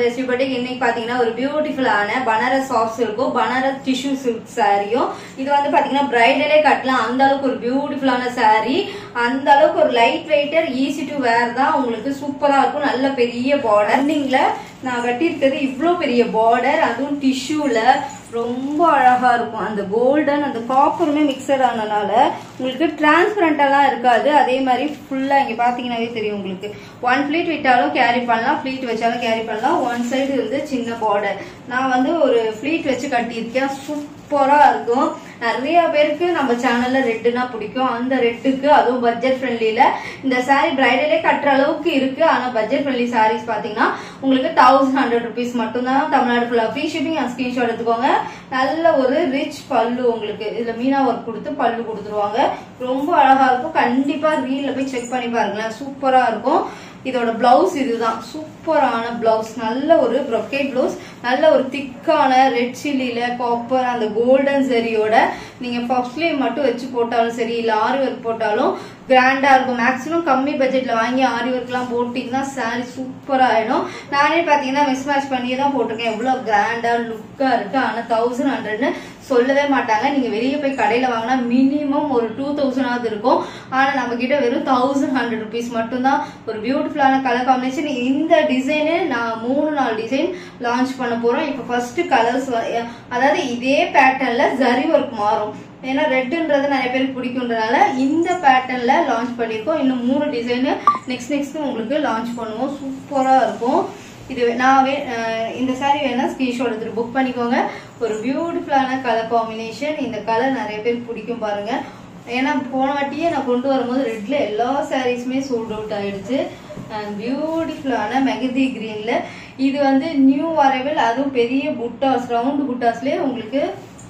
ஜெயஸ்ரீ பட்டிக் இன்னைக்கு பாத்தீங்கன்னா ஒரு பியூட்டிஃபுல்லான பனாரஸ் சாஃப்ட்ஸ் இருக்கும் பனாரஸ் டிஷ்யூ சில்க் சாரியும் இது வந்து பாத்தீங்கன்னா பிரைடலே கட்டலாம் அந்த அளவுக்கு ஒரு பியூட்டிஃபுல்லான saree அந்த அளவுக்கு ஒரு லைட் வெயிட்டர் ஈஸி டு வேர் தான் உங்களுக்கு சூப்பரா இருக்கும் நல்ல பெரிய பார்டர் நீங்கள நான் கட்டியிருக்கிறது இவ்வளோ பெரிய பார்டர் அதுவும் டிஷ்யூல ரொம்ப அழகா இருக்கும் அந்த கோல்டன் அந்த காப்பருமே மிக்சர் ஆனனால உங்களுக்கு டிரான்ஸ்பரண்டாலாம் இருக்காது அதே மாதிரி ஃபுல்லா இங்க பாத்தீங்கன்னாவே தெரியும் உங்களுக்கு ஒன் ஃபிளீட் விட்டாலும் கேரி பண்ணலாம் ஃபிளீட் வச்சாலும் கேரி பண்ணலாம் ஒன் சைடு வந்து சின்ன பார்டர் நான் வந்து ஒரு ஃபிளீட் வச்சு கட்டியிருக்கேன் சூப்பரா இருக்கும் நிறைய பேருக்கு நம்ம சேனல்ல ரெட்டுனா பிடிக்கும் அந்த ரெட்டுக்கு அதுவும் பட்ஜெட் ஃப்ரெண்ட்லில இந்த saree பிரைடலே கட்டுற அளவுக்கு இருக்கு ஆனா பட்ஜெட் ஃப்ரெண்ட்லி sarees பாத்தீங்கன்னா உங்களுக்கு தௌசண்ட் ஹண்ட்ரட் ருபீஸ் மட்டும்தான் தமிழ்நாடு ஃபுல்லா ஃப்ரீ ஷிப்பிங் அண்ட் ஸ்கிரீன்ஷாட் எடுத்துக்கோங்க நல்ல ஒரு ரிச் பல்லு உங்களுக்கு இதுல மீனா ஒர்க் கொடுத்து பல்லு கொடுத்துருவாங்க ரொம்ப அழகா இருக்கும் கண்டிப்பா ரீல்ல போய் செக் பண்ணி பாருங்களேன் சூப்பரா இருக்கும் இதோட பிளவுஸ் இதுதான் சூப்பரான பிளவுஸ் நல்ல ஒரு ப்ரொக்கேட் பிளவுஸ் நல்ல ஒரு திக்கான ரெட் சில்லியில காப்பர் அந்த கோல்டன் சரியோட நீங்க பஃப் ஸ்லீவ் மட்டும் வச்சு போட்டாலும் சரி இல்ல ஆரி ஒர்க் போட்டாலும் கிராண்டா இருக்கும் மேக்ஸிமம் கம்மி பட்ஜெட்ல வாங்கி ஆரி ஒர்க் எல்லாம் போட்டீங்கன்னா சாரி சூப்பரா ஆயிடும் நானே பாத்தீங்கன்னா மிஸ் மேட்ச் பண்ணியே தான் போட்டிருக்கேன் எவ்வளவு கிராண்டா லுக்கா இருக்கு ஆனா தௌசண்ட் ஹண்ட்ரட்னு சொல்லவே மாட்டாங்க நீங்க வெளியே போய் கடையில வாங்கினா மினிமம் ஒரு டூ தௌசண்ட் இருக்கும் ஆனா நம்ம கிட்ட வெறும் தௌசண்ட் ஹண்ட்ரட் ருபீஸ் மட்டும்தான் ஒரு பியூட்டிஃபுல்லான கலர் காம்பினேஷன் இந்த டிசைனு நான் மூணு நாலு டிசைன் லான்ச் பண்ண போறோம் இப்போ ஃபர்ஸ்ட் கலர்ஸ் அதாவது இதே பேட்டர்ன்ல ஜரி ஒர்க் மாறும் ஏன்னா ரெட்டுன்றது நிறைய பேருக்கு பிடிக்குன்றனால இந்த பேட்டர்ன்ல லான்ச் பண்ணியிருக்கோம் இன்னும் மூணு டிசைனு நெக்ஸ்ட் நெக்ஸ்ட் உங்களுக்கு லான்ச் பண்ணுவோம் சூப்பரா இருக்கும் இது நான் வே- அஹ் இந்த saree வேணா ஸ்கிரீன்ஷாட் எடுத்துட்டு புக் பண்ணிக்கோங்க ஒரு பியூட்டிஃபுல்லான கலர் காம்பினேஷன் இந்த கலர் நிறைய பேருக்கு பிடிக்கும் பாருங்க ஏன்னா போன வாட்டியே நான் கொண்டு வரும்போது ரெட்ல எல்லா சாரீஸுமே சோல்ட் அவுட் ஆயிடுச்சு பியூட்டிஃபுல்லான மெகந்தி கிரீன்ல இது வந்து நியூ அரைவல் அதுவும் பெரிய புட்டாஸ் ரவுண்ட் புட்டாஸ்லயே உங்களுக்கு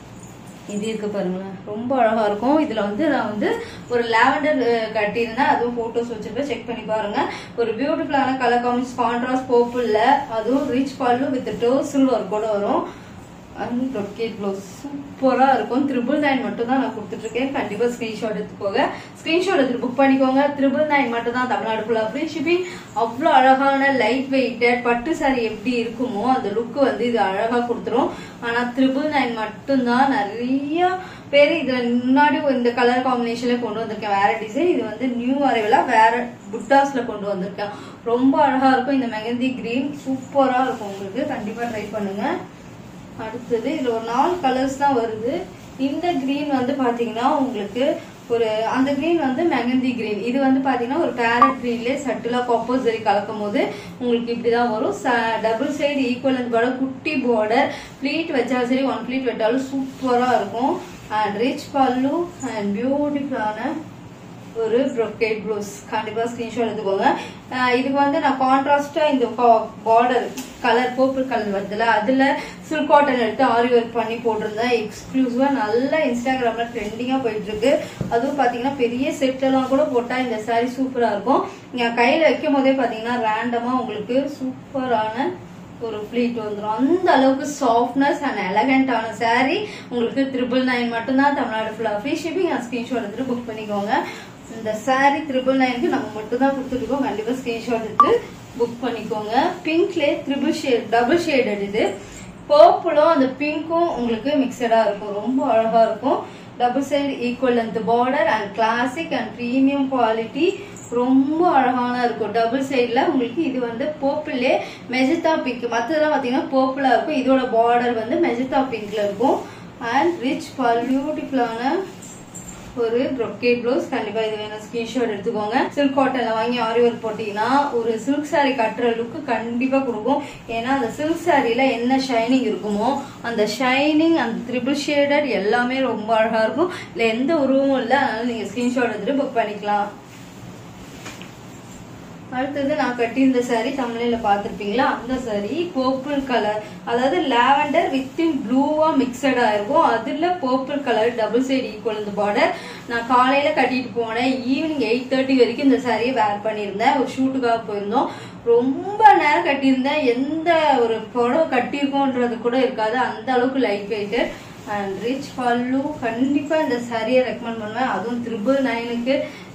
இது இருக்கு பாருங்களேன் ரொம்ப அழகா இருக்கும் இதுல வந்து நான் வந்து ஒரு லாவெண்டர் கட்டியிருந்தேன் அதுவும் போட்டோஸ் வச்சிருக்கேன் செக் பண்ணி பாருங்க ஒரு பியூட்டிஃபுல்லான கலர் காம்பினேஷன் கான்ட்ராஸ்ட் பர்பிள்ல அதுவும் ரிச் பல்லு வித் டோசில் ஒர்க் கூட வரும் அண்ட் ரொக்கேட் ப்ளவுஸ் சூப்பரா இருக்கும் த்ரிபிள் நைன் மட்டும் தான் நான் கொடுத்துட்டு இருக்கேன் கண்டிப்பா ஸ்கிரீன்ஷாட் எடுத்துக்கோங்க ஸ்கிரீன்ஷாட் எடுத்து புக் பண்ணிக்கோங்க த்ரிபிள் நைன் மட்டும் தான் தமிழ்நாடு ஃபுல்லா ஃப்ரீ ஷிப்பிங் அவ்வளோ அழகான லைட் வெயிட்டட் பட்டு saree எப்படி இருக்குமோ அந்த லுக் வந்து இது அழகா கொடுத்துரும் ஆனா த்ரிபிள் நைன் மட்டும்தான் நிறைய பேர் இதுல முன்னாடி இந்த கலர் காம்பினேஷன்ல கொண்டு வந்திருக்கேன் வேற டிசைன் இது வந்து நியூ அரைவலா வேற புட்டாஸ்ல கொண்டு வந்திருக்கேன் ரொம்ப அழகா இருக்கும் இந்த மெகந்தி கிரீன் சூப்பரா இருக்கும் உங்களுக்கு கண்டிப்பா ட்ரை பண்ணுங்க அடுத்தது இதுல ஒரு நாலு கலர்ஸ் தான் வருது இந்த கிரீன் வந்து பாத்தீங்கன்னா உங்களுக்கு ஒரு அந்த கிரீன் வந்து மெகந்தி கிரீன் இது வந்து பாத்தீங்கன்னா ஒரு பேரட் கிரீன்ல சட்டிலா காப்போசரி கலக்கும் போது உங்களுக்கு இப்படிதான் வரும் டபுள் சைடு ஈக்குவல் பார்டர் குட்டி பார்டர் ப்ளீட் வச்சாலும் சரி ஒன் ப்ளீட் வெட்டாலும் சூப்பரா இருக்கும் அண்ட் ரிச் பல்லு அண்ட் பியூட்டிஃபுல்லான ஒரு ப்ரொக்கேட் ப்ளவுஸ் கண்டிப்பா ஸ்கிரீன்ஷாட் எடுத்துக்கோங்க அஹ் இதுக்கு வந்து நான் கான்ட்ராஸ்டா இந்த பார்டர் கலர் பர்பிள் கலர் வருதுல அதுல சில்க் காட்டன் எடுத்து ஆரி ஒர்க் பண்ணி போட்டிருந்தேன் எக்ஸ்க்ளூசிவா நல்ல இன்ஸ்டாகிராம்ல ட்ரெண்டிங்கா போயிட்டு இருக்கு அதுவும் பாத்தீங்கன்னா பெரிய செட் எல்லாம் கூட போட்டா இந்த saree சூப்பரா இருக்கும் நீங்க கையில வைக்கும் போதே பாத்தீங்கன்னா ரேண்டமா உங்களுக்கு சூப்பரான ஒரு ஃபிளீட் வந்துடும் அந்த அளவுக்கு சாஃப்ட்னஸ் அண்ட் எலகண்டான saree உங்களுக்கு த்ரிபிள் நைன் மட்டும்தான் தமிழ்நாடு ஃபுல்லாக ஃப்ரீ ஷிப்பிங் அண்ட் ஸ்க்ரீன்ஷாட் எடுத்துட்டு புக் பண்ணிக்கோங்க இந்த saree த்ரிபிள் நைனுக்கு நம்ம மட்டும் தான் கொடுத்துருக்கோம் கண்டிப்பா ஸ்க்ரீன்ஷாட் எடுத்து புக் பண்ணிக்கோங்க பிங்க்லே த்ரிபிள் ஷேட் டபுள் ஷேடட் இது பர்பிளும் அந்த பிங்க்கும் உங்களுக்கு மிக்சடா இருக்கும் ரொம்ப அழகா இருக்கும் double side equal length border and classic and premium quality ரொம்ப அழகான இருக்கும் டபுள் சைடுல உங்களுக்கு இது வந்து பர்பிள்லே மெஜந்தா பிங்க் மற்றதெல்லாம் பார்த்தீங்கன்னா பர்பிளா இருக்கும் இதோட பார்டர் வந்து மெஜந்தா பிங்க்ல இருக்கும் அண்ட் ரிச் பல் பியூட்டிஃபுல்லான ஒரு ப்ரொக்கேட் ப்ளவுஸ் கண்டிப்பா இது வேணும் ஸ்கிரீன்ஷாட் எடுத்துக்கோங்க சில்க் காட்டன்ல வாங்கி ஆரி ஒர்க் போட்டீங்கன்னா ஒரு சில்க் saree கட்டுற லுக்கு கண்டிப்பா கொடுக்கும் ஏன்னா அந்த சில்க் சாரியில என்ன ஷைனிங் இருக்குமோ அந்த ஷைனிங் அந்த த்ரிபிள் ஷேடட் எல்லாமே ரொம்ப அழகா இருக்கும் இல்ல எந்த உருவமும் இல்லை அதனால நீங்க ஸ்கிரீன்ஷாட் எடுத்துட்டு புக் பண்ணிக்கலாம் அடுத்தது நான் கட்டியிருந்த saree தமிழ்ல பார்த்திருப்பீங்களா அந்த saree பர்பிள் கலர் அதாவது லாவெண்டர் வித் ப்ளூவா மிக்சடா இருக்கும் அதுல purple colour double side equal இந்த பார்டர் நான் காலையில கட்டிட்டு போனேன் ஈவினிங் எயிட் தேர்ட்டி வரைக்கும் இந்த சாரியை வேர் பண்ணியிருந்தேன் ஒரு ஷூட்டுக்காக போயிருந்தோம் ரொம்ப நேரம் கட்டியிருந்தேன் எந்த ஒரு புடவை கட்டியிருக்கோன்றது கூட இருக்காது அந்த அளவுக்கு லைட் வெயிட்டட் அண்ட் ரிச் பல்லு கண்டிப்பா இந்த சாரியை ரெக்கமெண்ட் பண்ணுவேன் அதுவும் த்ரிபிள் நைனுக்கு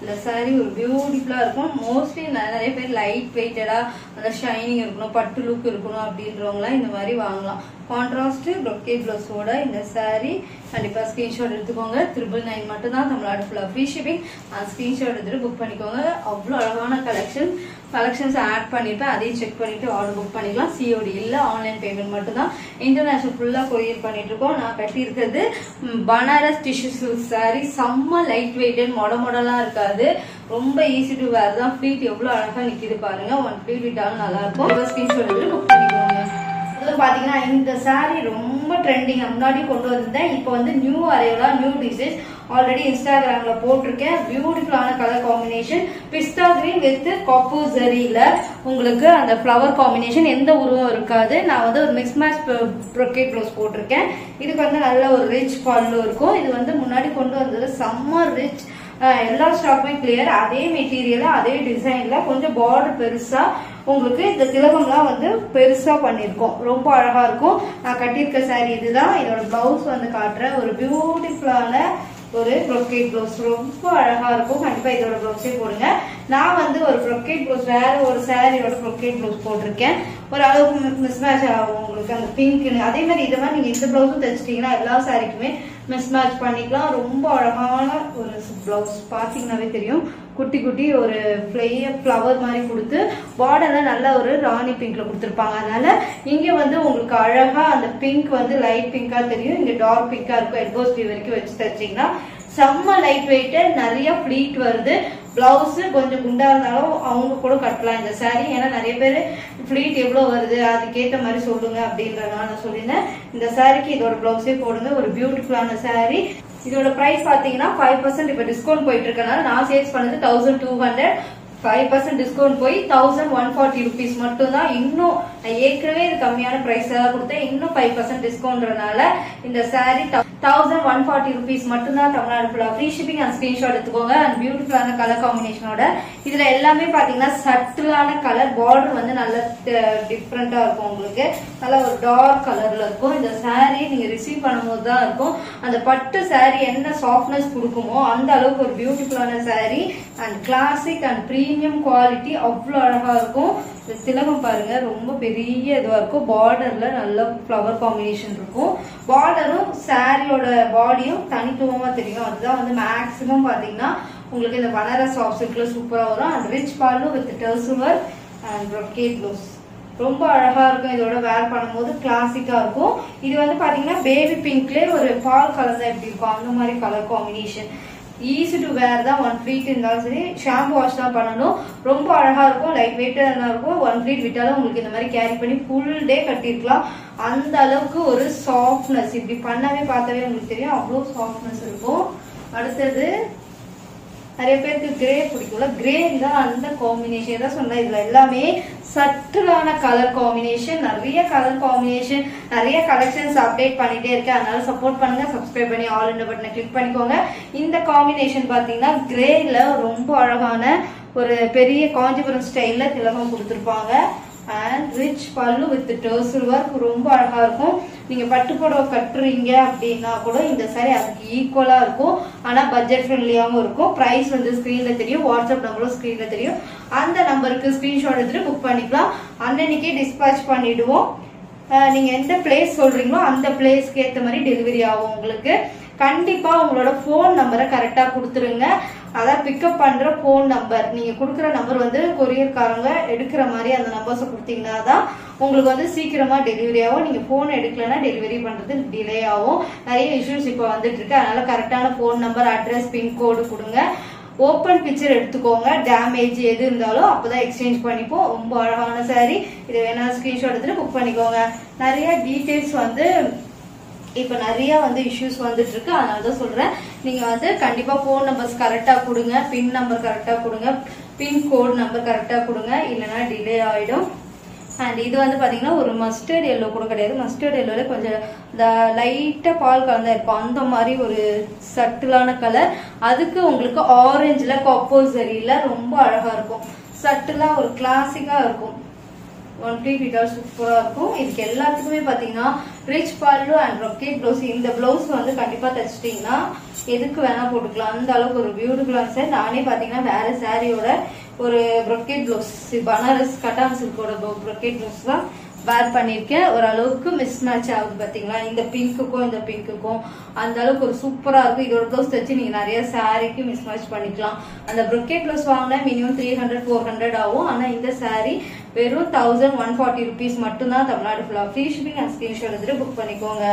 இந்த saree ஒரு பியூட்டிஃபுல்லா இருக்கும் மோஸ்ட்லி நிறைய பேர் லைட் வெயிட்டடா அந்த ஷைனிங் இருக்கணும் பட்டு லுக் இருக்கணும் அப்படின்றவங்களாம் இந்த மாதிரி வாங்கலாம் கான்ட்ராஸ்ட் brocade பிளவுஸோட இந்த saree கண்டிப்பா ஸ்கிரீன்ஷாட் எடுத்துக்கோங்க த்ரிபிள் நைன் மட்டும் தான் தமிழ்நாடு ஃபுல்லா ஃப்ரீ ஷிப்பிங் அந்த ஸ்கிரீன்ஷாட் எடுத்துட்டு புக் பண்ணிக்கோங்க அவ்வளோ அழகான கலெக்ஷன் கலெக்ஷன்ஸ் ஆட் பண்ணிருப்பேன் அதையும் செக் பண்ணிட்டு ஆர்டர் புக் பண்ணிக்கலாம் சிஓடி இல்ல ஆன்லைன் பேமெண்ட் மட்டும் தான் இன்டர்நேஷனல் ஃபுல்லா கொரியர் பண்ணிட்டு இருக்கோம் நான் கட்டியிருக்கிறது ம், பனாரஸ் டிஷ்யூ சில்க் saree செம்ம லைட் வெயிட் மொட மொடலாம் இருக்காது ரொம்ப ஈஸி டு வேர் தான் ஃபிளீட் எவ்வளவு அழகா நிக்குது பாருங்க ஒன் ஃபிளீட் விட்டாலும் நல்லா இருக்கும் ஸ்கிரீன்ஷாட் எடுத்து புக் பண்ணிக்கோங்க இது பாத்தீங்கன்னா இந்த saree ரொம்ப ட்ரெண்டிங் முன்னாடி கொண்டு வந்திருந்தேன் இப்போ வந்து நியூ அரைவலா நியூ டிசைன்ஸ் ஆல்ரெடி இன்ஸ்டாகிராம்ல போட்டிருக்கேன் பியூட்டிஃபுல்லான colour combination pista green with copper ஜரியில உங்களுக்கு அந்த ஃப்ளவர் காம்பினேஷன் எந்த உருவம் இருக்காது நான் வந்து ஒரு மிக்ஸ் மேட்ச் ப்ரொக்கேட் ப்ளவுஸ் போட்டிருக்கேன் இதுக்கு வந்து நல்ல ஒரு ரிச் பல்லு இருக்கும் இது வந்து முன்னாடி கொண்டு வந்தது செம்ம ரிச் எல்லா ஸ்டாக்குமே கிளியர் அதே மெட்டீரியல் அதே டிசைன்ல கொஞ்சம் பார்டர் பெருசா உங்களுக்கு இந்த திலகம்லாம் வந்து பெருசா பண்ணிருக்கோம் ரொம்ப அழகா இருக்கும் நான் கட்டியிருக்க saree இதுதான் இதோட பிளவுஸ் வந்து காட்டுறேன் ஒரு பியூட்டிஃபுல்லான ஒரு ப்ரொக்கேட் ப்ளவுஸ் ரொம்ப அழகா இருக்கும் கண்டிப்பா இதோட ப்ளவுஸே போடுங்க நான் வந்து ஒரு ப்ரொக்கேட் ப்ளவுஸ் வேற ஒரு சாரியோட ப்ரொக்கேட் ப்ளவுஸ் போட்டிருக்கேன் ஒரு அளவுக்கு மிஸ் மேட்ச் ஆகும் உங்களுக்கு அந்த பிங்க்னு அதே மாதிரி இதை மாதிரி நீங்க இந்த ப்ளவுஸும் தைச்சிட்டீங்கன்னா எல்லா சாரிக்குமே மிஸ் மேட்ச் பண்ணிக்கலாம் ரொம்ப அழகான ஒரு பிளவுஸ் பாத்தீங்கன்னாவே தெரியும் குட்டி குட்டி ஒரு ஃபிளையர் ஃப்ளவர் மாதிரி கொடுத்து பார்டர்ல நல்ல ஒரு ராணி பிங்க்ல கொடுத்துருப்பாங்க அதனால இங்க வந்து உங்களுக்கு அழகா அந்த பிங்க் வந்து லைட் பிங்கா தெரியும் இங்க டார்க் பிங்கா இருக்கும் எல்போ ஸ்லீவ் வரைக்கும் வச்சு தைச்சீங்கன்னா செம்ம லைட் வெயிட் நிறைய ஃபிளீட் வருது பிளவுஸ் கொஞ்சம் குண்டா இருந்தாலும் அவங்க கூட கட்டலாம் இந்த saree ஏன்னா நிறைய பேர் ஃபிளீட் எவ்வளவு வருது அதுக்கேற்ற மாதிரி சொல்லுங்க அப்படின்றதுனால நான் சொல்லியிருந்தேன் இந்த சாரிக்கு இதோட பிளவுஸே போடுங்க ஒரு பியூட்டிஃபுல்லான saree இதோட பிரைஸ் பாத்தீங்கன்னா ஃபைவ் பர்சன்ட் இப்ப டிஸ்கவுண்ட் போயிட்டு இருக்கனால நான் சேல்ஸ் பண்ணது thousand two hundred five percent discount போய் தௌசண்ட் ஒன் ஃபார்ட்டி ருபீஸ் மட்டும் தான் இன்னும் நான் ஏற்கனவே இது கம்மியான பிரைஸ் தான் கொடுத்தேன் இன்னும் ஃபைவ் பர்சன்ட் டிஸ்கவுண்ட்றனால இந்த saree thousand one forty rupees மட்டும் தான் தமிழ்நாடு ஃபுல்லா ஃப்ரீ ஷிப்பிங் அண்ட் ஸ்கிரீன்ஷாட் எடுத்துக்கோங்க அண்ட் பியூட்டிஃபுல்லான கலர் காம்பினேஷனோட இதுல எல்லாமே பாத்தீங்கன்னா சட்டிலான கலர் பார்டர் வந்து நல்ல டிஃப்ரெண்டா இருக்கும் உங்களுக்கு நல்ல ஒரு டார்க் கலர்ல இருக்கும் இந்த saree நீங்க ரிசீவ் பண்ணும்போது தான் இருக்கும் அந்த பட்டு saree என்ன சாஃப்ட்னஸ் கொடுக்குமோ அந்த அளவுக்கு ஒரு பியூட்டிஃபுல்லான saree and classic and premium quality அவ்வளோ அழகா இருக்கும் இந்த திலகம் பாருங்க ரொம்ப பெரிய இதுவா இருக்கும் பார்டர்ல நல்ல ஃப்ளவர் காம்பினேஷன் இருக்கும் பார்டரும் சாரியோட பாடியும் தனித்துவமா தெரியும் அதுதான் வந்து மேக்ஸிமம் பாத்தீங்கன்னா உங்களுக்கு இந்த பனாரஸ் சாஃப்ட் சில்க்ல சூப்பரா வரும் அண்ட் ரிச் பாலு வித் டர்சுவர் அண்ட் brocade ப்ளவுஸ் ரொம்ப அழகா இருக்கும் இதோட வேர் பண்ணும்போது கிளாசிக்கா இருக்கும் இது வந்து பாத்தீங்கன்னா பேபி பிங்க்லயே ஒரு பால் கலர் தான் எப்படி இருக்கும் அந்த மாதிரி colour combination easy to wear தான் ஒன் ஃபிளீட் இருந்தாலும் சரி ஷாம்பு வாஷ் தான் பண்ணணும் ரொம்ப அழகா இருக்கும் லைட் வெயிட்டா இருக்கும் ஒன் ஃபிளீட் விட்டாலும் உங்களுக்கு இந்த மாதிரி கேரி பண்ணி ஃபுல் டே கட்டிருக்கலாம் அந்த அளவுக்கு ஒரு சாஃப்ட்னஸ் இப்படி பண்ணவே பார்த்தாவே உங்களுக்கு தெரியும் அவ்வளோ சாஃப்ட்னஸ் இருக்கும் அடுத்தது நிறைய பேருக்கு கிரே பிடிக்கும்ல கிரே தான் அந்த காம்பினேஷன் தான் சொன்னேன் இதுல எல்லாமே சட்டிலான கலர் காம்பினேஷன் நிறைய கலர் காம்பினேஷன் நிறைய கலெக்ஷன்ஸ் அப்டேட் பண்ணிட்டே இருக்கேன் அதனால சப்போர்ட் பண்ணுங்க சப்ஸ்கிரைப் பண்ணி ஆல் இந்த பட்டனை கிளிக் பண்ணிக்கோங்க இந்த காம்பினேஷன் பாத்தீங்கன்னா கிரேல ரொம்ப அழகான ஒரு பெரிய காஞ்சிபுரம் ஸ்டைல்ல திலகம் கொடுத்துருப்பாங்க and rich pallu with tassel work ரொம்ப அழகா இருக்கும் நீங்க பட்டு புடவை கட்டுறீங்க அப்படின்னா கூட இந்த சாரி அதுக்கு ஈக்குவலா இருக்கும் ஆனா பட்ஜெட் ஃப்ரெண்ட்லியாவும் இருக்கும் பிரைஸ் வந்து ஸ்கிரீன்ல தெரியும் வாட்ஸ்அப் நம்பரும் ஸ்கிரீன்ல தெரியும் அந்த நம்பருக்கு ஸ்கிரீன்ஷாட் எடுத்துட்டு புக் பண்ணிக்கலாம் அன்னன்னைக்கே டிஸ்பேச் பண்ணிடுவோம் அஹ் நீங்க எந்த பிளேஸ் சொல்றீங்களோ அந்த பிளேஸ்க்கு ஏத்த மாதிரி டெலிவரி ஆகும் உங்களுக்கு கண்டிப்பா உங்களோட ஃபோன் நம்பரை கரெக்டா கொடுத்துருங்க அதான் பிக்கப் பண்ற ஃபோன் நம்பர் நீங்க கொடுக்குற நம்பர் வந்து கொரியர்காரங்க எடுக்கிற மாதிரி அந்த நம்பர்ஸை கொடுத்தீங்கன்னா தான் உங்களுக்கு வந்து சீக்கிரமா டெலிவரி ஆகும் நீங்க போன் எடுக்கலன்னா டெலிவரி பண்றது டிலே ஆகும் நிறைய இஷ்யூஸ் இப்போ வந்துட்டு இருக்கு அதனால கரெக்டான ஃபோன் நம்பர் அட்ரஸ் பின்கோடு கொடுங்க ஓப்பன் பிக்சர் எடுத்துக்கோங்க டேமேஜ் எது இருந்தாலும் அப்பதான் எக்ஸ்சேஞ்ச் பண்ணிப்போம் ரொம்ப அழகான saree இது வேணா ஸ்கிரீன்ஷாட் எடுத்துட்டு புக் பண்ணிக்கோங்க நிறைய டீடைல்ஸ் வந்து இப்ப நிறைய வந்து இஷ்யூஸ் வந்துட்டு இருக்கு அதனால தான் சொல்றேன் நீங்க வந்து கண்டிப்பா போன் நம்பர்ஸ் கரெக்டா கொடுங்க பின் நம்பர் கரெக்டா கொடுங்க பின் கோட் நம்பர் கரெக்டா கொடுங்க இல்லைன்னா டிலே ஆயிடும் அண்ட் இது வந்து பாத்தீங்கன்னா ஒரு மஸ்டர்ட் எல்லோ கூட கிடையாது மஸ்டர்ட் எல்லோல கொஞ்சம் இந்த லைட்டா பால் கலந்தா இருக்கும் அந்த மாதிரி ஒரு சட்டிலான கலர் அதுக்கு உங்களுக்கு ஆரஞ்சுல கப்போசரியில ரொம்ப அழகா இருக்கும் சட்டிலா ஒரு கிளாசிக்கா இருக்கும் ஒன் ப்ளீட் விட்டால் சூப்பரா இருக்கும் இதுக்கு எல்லாத்துக்குமே பாத்தீங்கன்னா rich pallu and brocade blouse இந்த ப்ளவுஸ் வந்து கண்டிப்பா தைச்சிட்டீங்கன்னா எதுக்கு வேணா போட்டுக்கலாம் அந்த அளவுக்கு ஒரு பியூட்டிஃபுல்லான சாரி நானே பாத்தீங்கன்னா வேற சாரியோட ஒரு ப்ரொக்கேட் ப்ளவுஸ் பனாரஸ் கட்டான் சில்கோட ப்ரொக்கேட் ப்ளவுஸ் தான் வேர் பண்ணிருக்கேன் ஓரளவுக்கு மிஸ் மேட்ச் ஆகுது பாத்தீங்களா இந்த பிங்க்குக்கும் இந்த பிங்க்குக்கும் அந்த அளவுக்கு ஒரு சூப்பரா இருக்கும் இதோட ப்ளவுஸ் வச்சு நீங்க நிறைய சாரிக்கு மிஸ் மேட்ச் பண்ணிக்கலாம் அந்த ப்ரொக்கேட் ப்ளவுஸ் வாங்கினா minimum three hundred four hundred ஆகும் ஆனா இந்த சாரி வெறும் தௌசண்ட் ஒன் ஃபார்ட்டி ருபீஸ் மட்டும்தான் தமிழ்நாடு ஃபுல்லா ஃப்ரீ ஷிப்பிங் அண்ட் ஸ்கிரீன்ஷாட் எடுத்துட்டு புக் பண்ணிக்கோங்க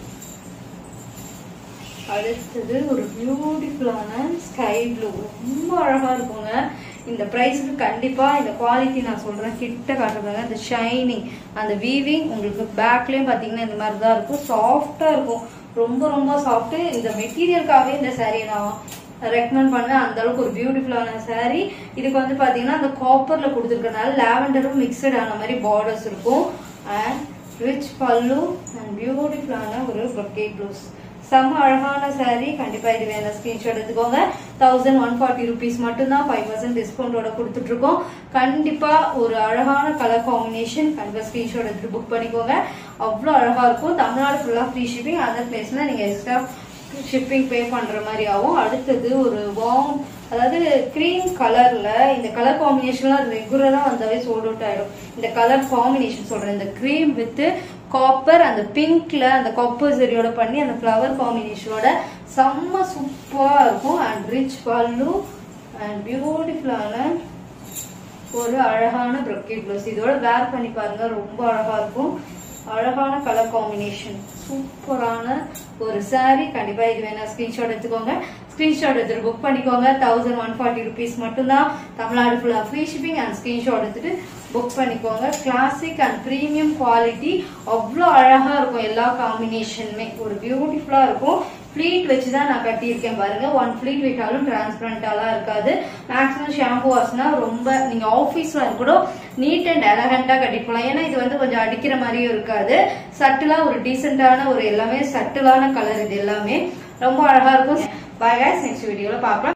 அடுத்தது ஒரு பியூட்டிஃபுல்லான ஸ்கை ப்ளூ ரொம்ப அழகா இருக்குங்க இந்த ப்ரைஸ்க்கு கண்டிப்பா இந்த குவாலிட்டி நான் சொல்றேன் கிட்ட காட்டுறதுங்க இந்த ஷைனிங் அந்த வீவிங் உங்களுக்கு பேக்லயும் பாத்தீங்கன்னா இந்த மாதிரி தான் இருக்கும் சாஃப்டா இருக்கும் ரொம்ப ரொம்ப சாஃப்ட் இந்த மெட்டீரியலுக்காகவே இந்த சாரியை நான் ரெக்கமெண்ட் பண்ணுவேன் அந்த அளவுக்கு ஒரு பியூட்டிஃபுல்லான saree இதுக்கு வந்து பாத்தீங்கன்னா அந்த காப்பர்ல கொடுத்துருக்கனால லாவெண்டரும் மிக்சட் ஆன மாதிரி பார்டர்ஸ் இருக்கும் அண்ட் ரிச் பல்லு அண்ட் பியூட்டிஃபுல்லான ஒரு brocade ப்ளவுஸ் செம்ம அழகான saree கண்டிப்பா இது வேணும் ஸ்கிரீன்ஷாட் எடுத்துக்கோங்க தௌசண்ட் ஒன் ஃபார்ட்டி ருபீஸ் மட்டும்தான் ஃபைவ் பர்சன்ட் டிஸ்கவுண்டோட கொடுத்துட்டு இருக்கோம் கண்டிப்பா ஒரு அழகான கலர் காம்பினேஷன் கண்டிப்பா ஸ்கிரீன்ஷாட் எடுத்து புக் பண்ணிக்கோங்க அவ்வளோ அழகா இருக்கும் தமிழ்நாடு ஃபுல்லா ஃப்ரீ ஷிப்பிங் அதர் பிளேஸ்ல நீங்க எக்ஸ்ட்ரா ஷிப்பிங் பே பண்ற மாதிரி ஆகும் அடுத்தது ஒரு வார்ம் அதாவது கிரீம் கலர்ல இந்த கலர் காம்பினேஷன்லாம் ரெகுலரா வந்தாவே சோல்ட் அவுட் ஆயிடும் இந்த கலர் காம்பினேஷன் சொல்றேன் இந்த கிரீம் வித் காப்பர் அந்த பிங்க்ல அந்த காப்பர் சரியோட பண்ணி அந்த ஃப்ளவர் காம்பினேஷனோட செம்ம சூப்பரா இருக்கும் அண்ட் ரிச் பல்லு அண்ட் பியூட்டிஃபுல்லான ஒரு அழகான brocade ப்ளவுஸ் இதோட வேர் பண்ணி பாருங்க ரொம்ப அழகா இருக்கும் அழகான கலர் காம்பினேஷன் சூப்பரான ஒரு saree கண்டிப்பா இது வேணா ஸ்கிரீன்ஷாட் எடுத்துக்கோங்க ஸ்கிரீன்ஷாட் எடுத்துட்டு புக் பண்ணிக்கோங்க தௌசண்ட் ஒன் ஃபார்ட்டி ருபீஸ் மட்டும்தான் தமிழ்நாடு ஃபுல்லா ஃப்ரீ ஷிப்பிங் அண்ட் ஸ்கிரீன்ஷாட் எடுத்துட்டு புக் பண்ணிக்கோங்க கிளாசிக் அண்ட் ப்ரீமியம் குவாலிட்டி அவ்வளோ அழகா இருக்கும் எல்லா காம்பினேஷனுமே ஒரு பியூட்டிஃபுல்லா இருக்கும் ஃபிளீட் வச்சு தான் நான் கட்டியிருக்கேன் பாருங்க ஒன் ஃபிளீட் விட்டாலும் டிரான்ஸ்பரண்டாலாம் இருக்காது மேக்ஸிமம் ஷாம்பு வாஷ்னா ரொம்ப நீங்க ஆஃபீஸ்ல கூட நீட் அண்ட் எலகண்டா கட்டிட்டு போகலாம் ஏன்னா இது வந்து கொஞ்சம் அடிக்கிற மாதிரியும் இருக்காது சட்டிலா ஒரு டீசென்டான ஒரு எல்லாமே சட்டிலான கலர் இது எல்லாமே ரொம்ப அழகா இருக்கும் பாய் நெக்ஸ்ட் வீடியோல பார்க்கலாம்